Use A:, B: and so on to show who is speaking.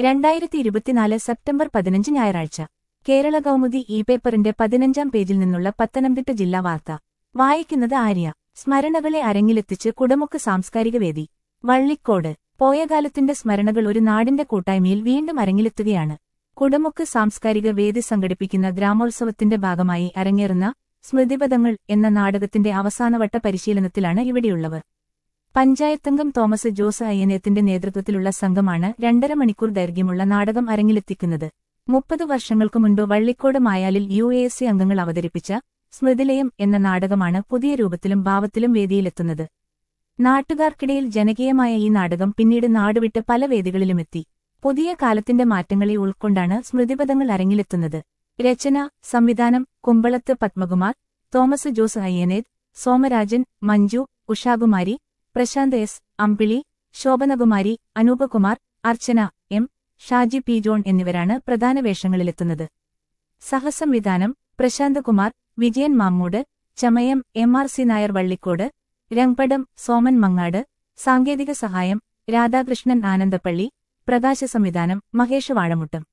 A: രണ്ടായിരത്തി ഇരുപത്തിനാല് സെപ്റ്റംബർ പതിനഞ്ച് ഞായറാഴ്ച കേരള കൗമുദി ഇ പേപ്പറിന്റെ പതിനഞ്ചാം പേജിൽ നിന്നുള്ള പത്തനംതിട്ട ജില്ലാ വാർത്ത വായിക്കുന്നത് ആര്യ സ്മരണകളെ അരങ്ങിലെത്തിച്ച് കുടമുക്ക് സാംസ്കാരിക വേദി വള്ളിക്കോട് പോയകാലത്തിന്റെ സ്മരണകൾ ഒരു നാടിന്റെ കൂട്ടായ്മയിൽ വീണ്ടും അരങ്ങിലെത്തുകയാണ് കുടമുക്ക് സാംസ്കാരിക വേദി സംഘടിപ്പിക്കുന്ന ഗ്രാമോത്സവത്തിന്റെ ഭാഗമായി അരങ്ങേറുന്ന സ്മൃതിപഥങ്ങൾ എന്ന നാടകത്തിന്റെ അവസാനവട്ട പരിശീലനത്തിലാണ് ഇവിടെയുള്ളവർ പഞ്ചായത്തംഗം തോമസ് ജോസ് അയ്യനേത്തിന്റെ നേതൃത്വത്തിലുള്ള സംഘമാണ് രണ്ടര മണിക്കൂർ ദൈർഘ്യമുള്ള നാടകം അരങ്ങിലെത്തിക്കുന്നത് മുപ്പത് വർഷങ്ങൾക്കു മുൻപ് വള്ളിക്കോട് മായാലിൽ യു എ എസ് സി അംഗങ്ങൾ അവതരിപ്പിച്ച സ്മൃതിലയം എന്ന നാടകമാണ് പുതിയ രൂപത്തിലും ഭാവത്തിലും വേദിയിലെത്തുന്നത് നാട്ടുകാർക്കിടയിൽ ജനകീയമായ ഈ നാടകം പിന്നീട് നാടുവിട്ട് പല വേദികളിലുമെത്തി പുതിയ കാലത്തിന്റെ മാറ്റങ്ങളെ ഉൾക്കൊണ്ടാണ് സ്മൃതിപഥങ്ങൾ അരങ്ങിലെത്തുന്നത് രചന സംവിധാനം Kumbalath Padmakumar Thomas Jose Ayyaneth Somarajan Manju Ushakumari Prashanth S Ambili Shobhanakumari Anoopakumar Archana M Shaji P John എന്നിവരാണ് പ്രധാന വേഷങ്ങളിലെത്തുന്നത് സഹസംവിധാനം പ്രശാന്ത് കുമാർ വിജയൻ മാമ്മൂട് ചമയം M R C Nair Vallikkode രംപടം സോമൻ മങ്ങാട് സാങ്കേതിക സഹായം രാധാകൃഷ്ണൻ ആനന്ദപ്പള്ളി പ്രകാശ സംവിധാനം മഹേഷ് വാഴമുട്ടം